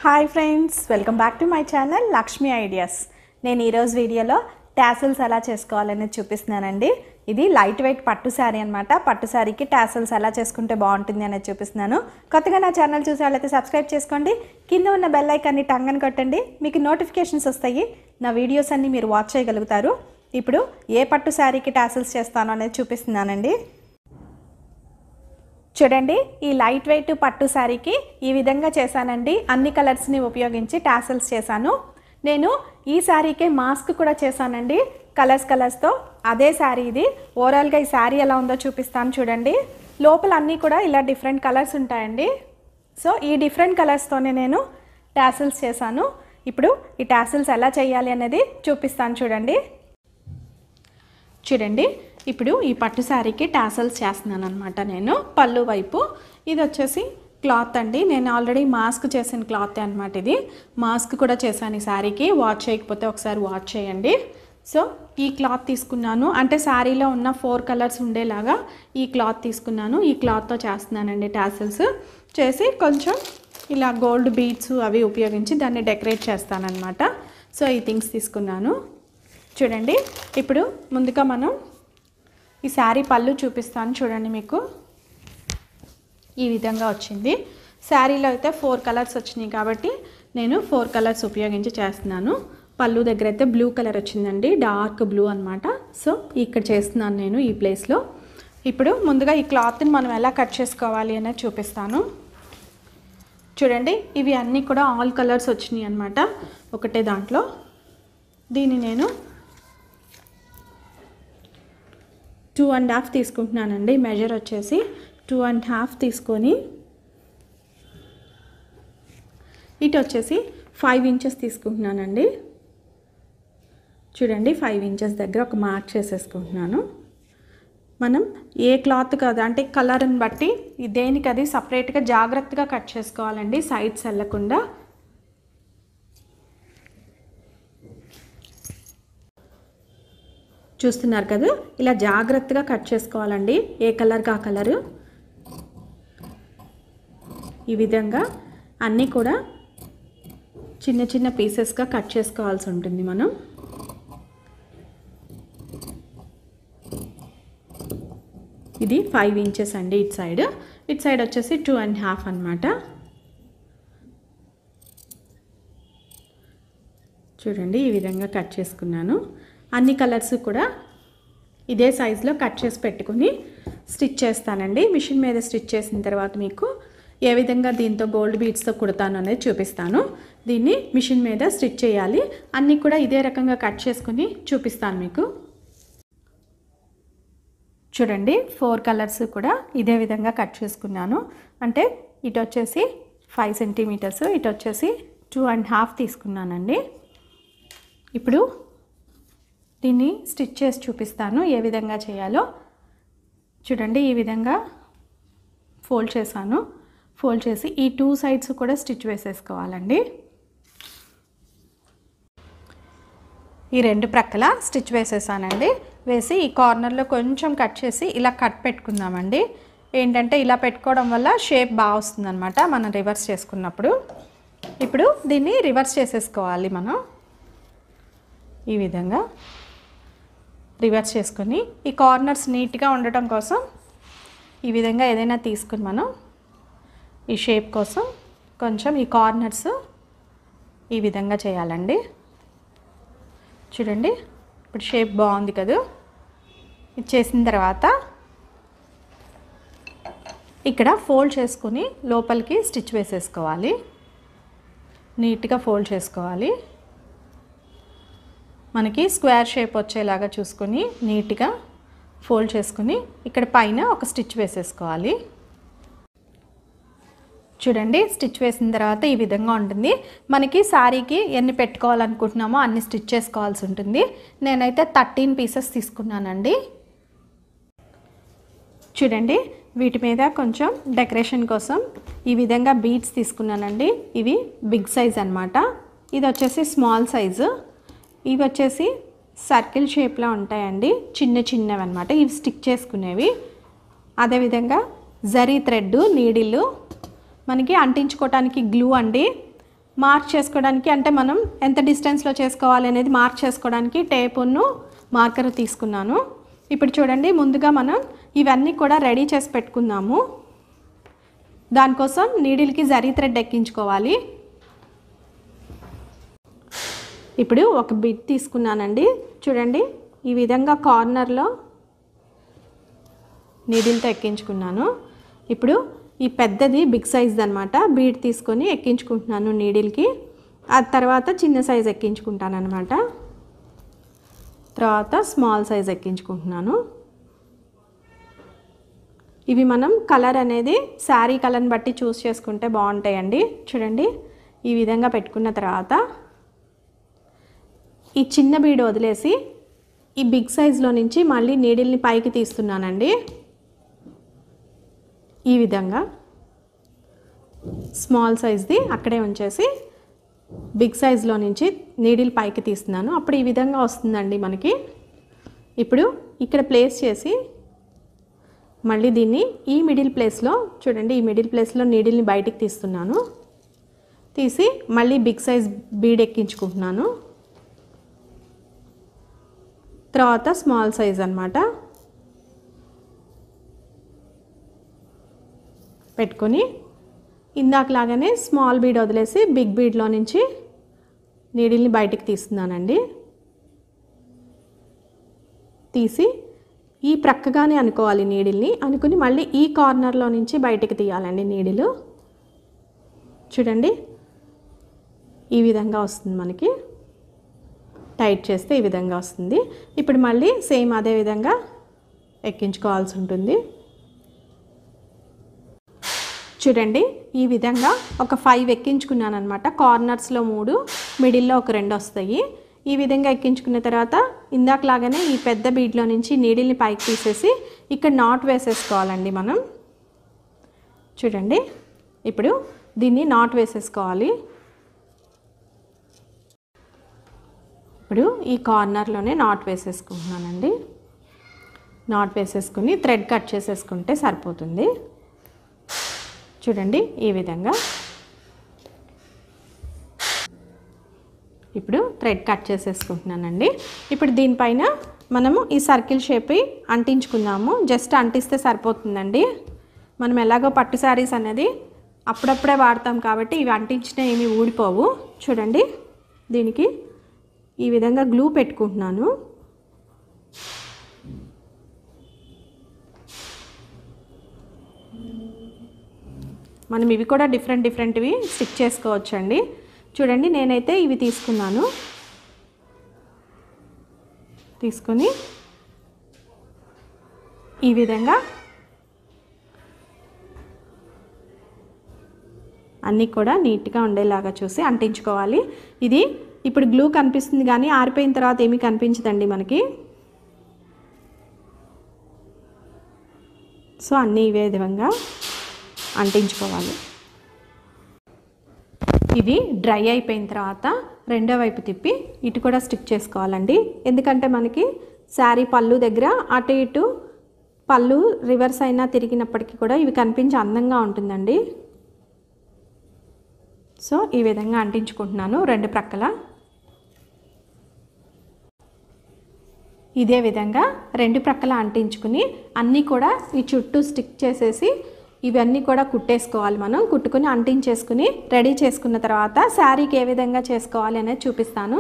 hi friends welcome back to my channel Lakshmi ideas నేను ఈరోజు వీడియోలో టాసల్స్ ఎలా చేసుకోవాలనేది చూపిస్తున్నానండి ఇది లైట్ వెయిట్ పట్టు శారీ అనమాట పట్టు శారీకి టాసల్స్ ఎలా చేసుకుంటే బాగుంటుంది అనేది చూపిస్తున్నాను కొత్తగా నా ఛానల్ చూసే వాళ్ళైతే సబ్స్క్రైబ్ చేసుకోండి కింద ఉన్న బెల్ ఐకాన్ని టంగని కొట్టండి మీకు నోటిఫికేషన్స్ వస్తాయి నా వీడియోస్ అన్ని మీరు వాచ్ చేయగలుగుతారు ఇప్పుడు ఏ పట్టు శారీకి టాసల్స్ చేస్తాను అనేది చూపిస్తున్నానండి చూడండి ఈ లైట్ వెయిట్ పట్టు శారీకి ఈ విధంగా చేశానండి అన్ని కలర్స్ని ఉపయోగించి టాసల్స్ చేశాను నేను ఈ శారీకే మాస్క్ కూడా చేశానండి కలర్స్ కలర్స్తో అదే శారీ ఇది ఓవరాల్గా ఈ శారీ ఎలా ఉందో చూపిస్తాను చూడండి లోపల అన్నీ కూడా ఇలా డిఫరెంట్ కలర్స్ ఉంటాయండి సో ఈ డిఫరెంట్ కలర్స్తోనే నేను టాసల్స్ చేశాను ఇప్పుడు ఈ టాసల్స్ ఎలా చేయాలి అనేది చూపిస్తాను చూడండి చూడండి ఇప్పుడు ఈ పట్టు శారీకి టాసల్స్ చేస్తున్నాను అనమాట నేను పళ్ళు వైపు ఇది వచ్చేసి క్లాత్ అండి నేను ఆల్రెడీ మాస్క్ చేసిన క్లాత్ అనమాట ఇది మాస్క్ కూడా చేశాను ఈ శారీకి వాచ్ చేయకపోతే ఒకసారి వాచ్ చేయండి సో ఈ క్లాత్ తీసుకున్నాను అంటే శారీలో ఉన్న ఫోర్ కలర్స్ ఉండేలాగా ఈ క్లాత్ తీసుకున్నాను ఈ క్లాత్తో చేస్తున్నానండి టాసల్స్ చేసి కొంచెం ఇలా గోల్డ్ బీడ్స్ అవి ఉపయోగించి దాన్ని డెకరేట్ చేస్తానన్నమాట సో ఈ థింగ్స్ తీసుకున్నాను చూడండి ఇప్పుడు ముందుగా మనం ఈ శారీ పళ్ళు చూపిస్తాను చూడండి మీకు ఈ విధంగా వచ్చింది శారీలో అయితే ఫోర్ కలర్స్ వచ్చినాయి కాబట్టి నేను ఫోర్ కలర్స్ ఉపయోగించి చేస్తున్నాను పళ్ళు దగ్గర అయితే బ్లూ కలర్ వచ్చిందండి డార్క్ బ్లూ అనమాట సో ఇక్కడ చేస్తున్నాను నేను ఈ ప్లేస్లో ఇప్పుడు ముందుగా ఈ క్లాత్ని మనం ఎలా కట్ చేసుకోవాలి అనేది చూపిస్తాను చూడండి ఇవి అన్నీ కూడా ఆల్ కలర్స్ వచ్చినాయి అనమాట ఒకటే దాంట్లో దీన్ని నేను టూ అండ్ హాఫ్ తీసుకుంటున్నానండి మెజర్ వచ్చేసి టూ అండ్ హాఫ్ తీసుకొని ఇటు వచ్చేసి ఫైవ్ ఇంచెస్ తీసుకుంటున్నానండి చూడండి ఫైవ్ ఇంచెస్ దగ్గర ఒక మార్క్ చేసేసుకుంటున్నాను మనం ఏ క్లాత్ కాదు అంటే కలర్ని బట్టి ఈ దేనికి అది సపరేట్గా జాగ్రత్తగా కట్ చేసుకోవాలండి సైడ్స్ వెళ్ళకుండా చూస్తున్నారు కదా ఇలా జాగ్రత్తగా కట్ చేసుకోవాలండి ఏ కలర్కి ఆ కలరు ఈ విధంగా అన్నీ కూడా చిన్న చిన్న పీసెస్గా కట్ చేసుకోవాల్సి ఉంటుంది మనం ఇది ఫైవ్ ఇంచెస్ అండి ఇటు సైడ్ ఇటు సైడ్ వచ్చేసి టూ అండ్ హాఫ్ అనమాట చూడండి ఈ విధంగా కట్ చేసుకున్నాను అన్ని కలర్స్ కూడా ఇదే సైజులో కట్ చేసి పెట్టుకుని స్టిచ్ చేస్తానండి మిషన్ మీద స్టిచ్ చేసిన తర్వాత మీకు ఏ విధంగా దీంతో గోల్డ్ బీడ్స్తో కుడతాను అనేది చూపిస్తాను దీన్ని మిషన్ మీద స్టిచ్ చేయాలి అన్నీ కూడా ఇదే రకంగా కట్ చేసుకుని చూపిస్తాను మీకు చూడండి ఫోర్ కలర్స్ కూడా ఇదే విధంగా కట్ చేసుకున్నాను అంటే ఇటు వచ్చేసి ఫైవ్ సెంటీమీటర్స్ ఇటు వచ్చేసి టూ అండ్ హాఫ్ తీసుకున్నానండి ఇప్పుడు దీన్ని స్టిచ్ చేసి చూపిస్తాను ఏ విధంగా చేయాలో చూడండి ఈ విధంగా ఫోల్డ్ చేశాను ఫోల్డ్ చేసి ఈ టూ సైడ్స్ కూడా స్టిచ్ వేసేసుకోవాలండి ఈ రెండు ప్రక్కల స్టిచ్ వేసేసానండి వేసి ఈ కార్నర్లో కొంచెం కట్ చేసి ఇలా కట్ పెట్టుకుందామండి ఏంటంటే ఇలా పెట్టుకోవడం వల్ల షేప్ బాగా వస్తుందన్నమాట మనం రివర్స్ చేసుకున్నప్పుడు ఇప్పుడు దీన్ని రివర్స్ చేసేసుకోవాలి మనం ఈ విధంగా రివర్స్ చేసుకొని ఈ కార్నర్స్ నీట్గా ఉండటం కోసం ఈ విధంగా ఏదైనా తీసుకుని మనం ఈ షేప్ కోసం కొంచెం ఈ కార్నర్స్ ఈ విధంగా చేయాలండి చూడండి ఇప్పుడు షేప్ బాగుంది కదా ఇది చేసిన తర్వాత ఇక్కడ ఫోల్డ్ చేసుకుని లోపలికి స్టిచ్ వేసేసుకోవాలి నీట్గా ఫోల్డ్ చేసుకోవాలి మనకి స్క్వేర్ షేప్ వచ్చేలాగా చూసుకొని నీట్గా ఫోల్డ్ చేసుకుని ఇక్కడ పైన ఒక స్టిచ్ వేసేసుకోవాలి చూడండి స్టిచ్ వేసిన తర్వాత ఈ విధంగా ఉంటుంది మనకి శారీకి ఎన్ని పెట్టుకోవాలనుకుంటున్నామో అన్ని స్టిచ్ చేసుకోవాల్సి ఉంటుంది నేనైతే థర్టీన్ పీసెస్ తీసుకున్నానండి చూడండి వీటి మీద కొంచెం డెకరేషన్ కోసం ఈ విధంగా బీడ్స్ తీసుకున్నానండి ఇవి బిగ్ సైజ్ అనమాట ఇది వచ్చేసి స్మాల్ సైజు ఇవి వచ్చేసి సర్కిల్ షేప్లో ఉంటాయండి చిన్న చిన్నవి అనమాట ఇవి స్టిక్ చేసుకునేవి అదేవిధంగా జరీ థ్రెడ్ నీడిల్ మనకి అంటించుకోవటానికి గ్లూ అండి మార్క్ చేసుకోవడానికి అంటే మనం ఎంత డిస్టెన్స్లో చేసుకోవాలి అనేది మార్క్ చేసుకోవడానికి టేపును మార్కర్ తీసుకున్నాను ఇప్పుడు చూడండి ముందుగా మనం ఇవన్నీ కూడా రెడీ చేసి పెట్టుకుందాము దానికోసం నీడిల్కి జరీ థ్రెడ్ ఎక్కించుకోవాలి ఇప్పుడు ఒక బిట్ తీసుకున్నానండి చూడండి ఈ విధంగా కార్నర్లో నీడిల్తో ఎక్కించుకున్నాను ఇప్పుడు ఈ పెద్దది బిగ్ సైజ్ అనమాట బీడ్ తీసుకొని ఎక్కించుకుంటున్నాను నీడిల్కి ఆ తర్వాత చిన్న సైజ్ ఎక్కించుకుంటాను అనమాట తర్వాత స్మాల్ సైజ్ ఎక్కించుకుంటున్నాను ఇవి మనం కలర్ అనేది శారీ కలర్ని బట్టి చూస్ చేసుకుంటే బాగుంటాయండి చూడండి ఈ విధంగా పెట్టుకున్న తర్వాత ఈ చిన్న బీడ్ వదిలేసి ఈ బిగ్ సైజులో నుంచి మళ్ళీ నీడిల్ని పైకి తీస్తున్నానండి ఈ విధంగా స్మాల్ సైజ్ది అక్కడే ఉంచేసి బిగ్ సైజులో నుంచి నీడిల్ పైకి తీస్తున్నాను అప్పుడు ఈ విధంగా వస్తుందండి మనకి ఇప్పుడు ఇక్కడ ప్లేస్ చేసి మళ్ళీ దీన్ని ఈ మిడిల్ ప్లేస్లో చూడండి ఈ మిడిల్ ప్లేస్లో నీడిల్ని బయటికి తీస్తున్నాను తీసి మళ్ళీ బిగ్ సైజ్ బీడ్ ఎక్కించుకుంటున్నాను తర్వాత స్మాల్ సైజ్ అనమాట పెట్టుకొని ఇందాకలాగానే స్మాల్ బీడ్ వదిలేసి బిగ్ బీడ్లో నుంచి నీడిల్ని బయటికి తీస్తున్నానండి తీసి ఈ ప్రక్కగానే అనుకోవాలి నీడిల్ని అనుకుని మళ్ళీ ఈ కార్నర్లో నుంచి బయటికి తీయాలండి నీడిలు చూడండి ఈ విధంగా వస్తుంది మనకి టైట్ చేస్తే ఈ విధంగా వస్తుంది ఇప్పుడు మళ్ళీ సేమ్ అదే విధంగా ఎక్కించుకోవాల్సి ఉంటుంది చూడండి ఈ విధంగా ఒక ఫైవ్ ఎక్కించుకున్నాను అనమాట కార్నర్స్లో మూడు మిడిల్లో ఒక రెండు వస్తాయి ఈ విధంగా ఎక్కించుకున్న తర్వాత ఇందాకలాగానే ఈ పెద్ద బీడ్లో నుంచి నీడిల్ని పైకి తీసేసి ఇక్కడ నాట్ వేసేసుకోవాలండి మనం చూడండి ఇప్పుడు దీన్ని నాట్ వేసేసుకోవాలి ఇప్పుడు ఈ కార్నర్లోనే నాట్ వేసేసుకుంటున్నానండి నాట్ వేసేసుకుని థ్రెడ్ కట్ చేసేసుకుంటే సరిపోతుంది చూడండి ఈ విధంగా ఇప్పుడు థ్రెడ్ కట్ చేసేసుకుంటున్నానండి ఇప్పుడు దీనిపైన మనము ఈ సర్కిల్ షేప్ అంటించుకుందాము జస్ట్ అంటిస్తే సరిపోతుందండి మనం ఎలాగో పట్టు శారీస్ అనేది అప్పుడప్పుడే వాడతాం కాబట్టి ఇవి అంటించిన ఏమి ఊడిపోవు చూడండి దీనికి ఈ విధంగా గ్లూ పెట్టుకుంటున్నాను మనం ఇవి కూడా డిఫరెంట్ డిఫరెంట్వి స్టిక్ చేసుకోవచ్చండి చూడండి నేనైతే ఇవి తీసుకున్నాను తీసుకొని ఈ విధంగా అన్నీ కూడా నీట్గా ఉండేలాగా చూసి అంటించుకోవాలి ఇది ఇప్పుడు గ్లూ కనిపిస్తుంది కానీ ఆరిపోయిన తర్వాత ఏమీ కనిపించదండి మనకి సో అన్నీ ఇవే విధంగా అంటించుకోవాలి ఇవి డ్రై అయిపోయిన తర్వాత రెండో వైపు తిప్పి ఇటు కూడా స్టిక్ చేసుకోవాలండి ఎందుకంటే మనకి శారీ పళ్ళు దగ్గర అటు ఇటు పళ్ళు రివర్స్ అయినా తిరిగినప్పటికీ కూడా ఇవి కనిపించి అందంగా ఉంటుందండి సో ఈ విధంగా అంటించుకుంటున్నాను రెండు ప్రక్కల ఇదే విధంగా రెండు ప్రక్కల అంటించుకుని అన్నీ కూడా ఈ చుట్టూ స్టిక్ చేసేసి ఇవన్నీ కూడా కుట్టేసుకోవాలి మనం కుట్టుకుని అంటించేసుకుని రెడీ చేసుకున్న తర్వాత శారీకి ఏ విధంగా చేసుకోవాలి అనేది చూపిస్తాను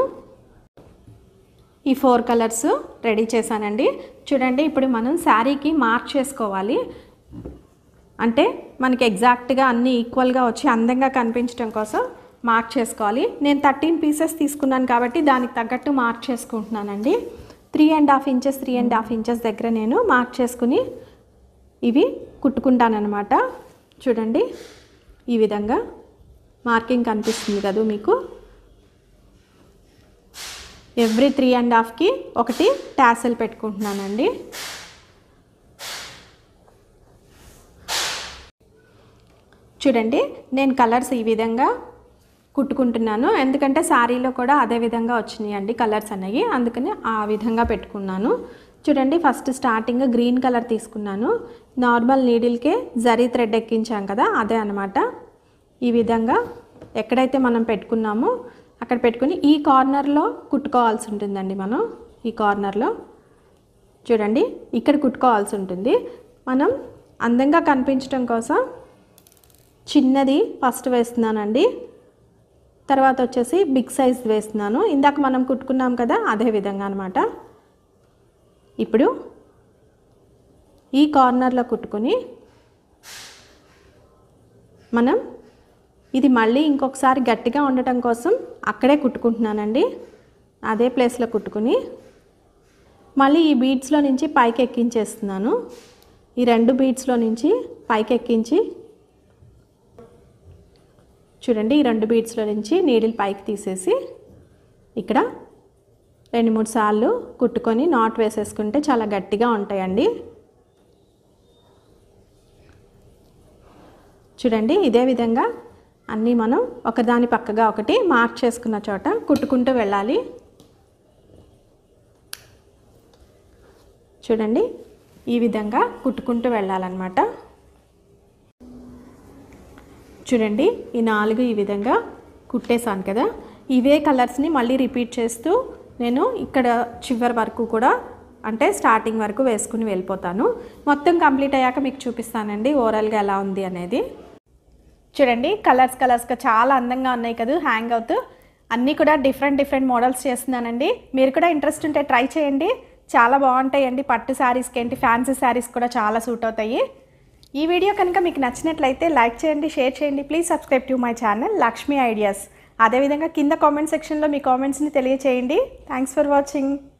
ఈ ఫోర్ కలర్స్ రెడీ చేశానండి చూడండి ఇప్పుడు మనం శారీకి మార్క్ చేసుకోవాలి అంటే మనకి ఎగ్జాక్ట్గా అన్నీ ఈక్వల్గా వచ్చి అందంగా కనిపించడం కోసం మార్క్ చేసుకోవాలి నేను థర్టీన్ పీసెస్ తీసుకున్నాను కాబట్టి దానికి తగ్గట్టు మార్క్ చేసుకుంటున్నానండి three and half inches three and half inches దగ్గర నేను మార్క్ చేసుకుని ఇవి కుట్టుకుంటానన్నమాట చూడండి ఈ విధంగా మార్కింగ్ కనిపిస్తుంది కదా మీకు ఎవ్రీ త్రీ అండ్ హాఫ్కి ఒకటి ట్యాసెల్ పెట్టుకుంటున్నానండి చూడండి నేను కలర్స్ ఈ విధంగా కుట్టుకుంటున్నాను ఎందుకంటే శారీలో కూడా అదే విధంగా వచ్చినాయండి కలర్స్ అనేవి అందుకని ఆ విధంగా పెట్టుకున్నాను చూడండి ఫస్ట్ స్టార్టింగ్ గ్రీన్ కలర్ తీసుకున్నాను నార్మల్ నీడిల్కే జరీ థ్రెడ్ ఎక్కించాం కదా అదే అనమాట ఈ విధంగా ఎక్కడైతే మనం పెట్టుకున్నామో అక్కడ పెట్టుకుని ఈ కార్నర్లో కుట్టుకోవాల్సి ఉంటుందండి మనం ఈ కార్నర్లో చూడండి ఇక్కడ కుట్టుకోవాల్సి ఉంటుంది మనం అందంగా కనిపించడం కోసం చిన్నది ఫస్ట్ వేస్తున్నానండి తర్వాత వచ్చేసి బిగ్ సైజ్ వేస్తున్నాను ఇందాక మనం కుట్టుకున్నాం కదా అదే విధంగా అనమాట ఇప్పుడు ఈ కార్నర్లో కుట్టుకొని మనం ఇది మళ్ళీ ఇంకొకసారి గట్టిగా ఉండటం కోసం అక్కడే కుట్టుకుంటున్నానండి అదే ప్లేస్లో కుట్టుకుని మళ్ళీ ఈ బీడ్స్లో నుంచి పైకి ఎక్కించేస్తున్నాను ఈ రెండు బీడ్స్లో నుంచి పైకి ఎక్కించి చూడండి ఈ రెండు బీడ్స్లో నుంచి నీడిల్ పైకి తీసేసి ఇక్కడ రెండు మూడు సార్లు కుట్టుకొని నాట్ వేసేసుకుంటే చాలా గట్టిగా ఉంటాయండి చూడండి ఇదే విధంగా అన్నీ మనం ఒకదాని పక్కగా ఒకటి మార్క్ చేసుకున్న చోట కుట్టుకుంటూ వెళ్ళాలి చూడండి ఈ విధంగా కుట్టుకుంటూ వెళ్ళాలన్నమాట చూడండి ఈ నాలుగు ఈ విధంగా కుట్టేశాను కదా ఇవే కలర్స్ని మళ్ళీ రిపీట్ చేస్తూ నేను ఇక్కడ చివరి వరకు కూడా అంటే స్టార్టింగ్ వరకు వేసుకుని వెళ్ళిపోతాను మొత్తం కంప్లీట్ అయ్యాక మీకు చూపిస్తానండి ఓవరాల్గా ఎలా ఉంది అనేది చూడండి కలర్స్ కలర్స్గా చాలా అందంగా ఉన్నాయి కదా హ్యాంగ్ అవుతూ అన్నీ కూడా డిఫరెంట్ డిఫరెంట్ మోడల్స్ చేస్తున్నానండి మీరు కూడా ఇంట్రెస్ట్ ఉంటే ట్రై చేయండి చాలా బాగుంటాయండి పట్టు శారీస్కి ఏంటి ఫ్యాన్సీ శారీస్ కూడా చాలా సూట్ అవుతాయి ఈ వీడియో కనుక మీకు నచ్చినట్లయితే లైక్ చేయండి షేర్ చేయండి please subscribe to my channel Lakshmi ideas అదేవిధంగా కింద కామెంట్ సెక్షన్లో మీ కామెంట్స్ని తెలియచేయండి థ్యాంక్స్ ఫర్ వాచింగ్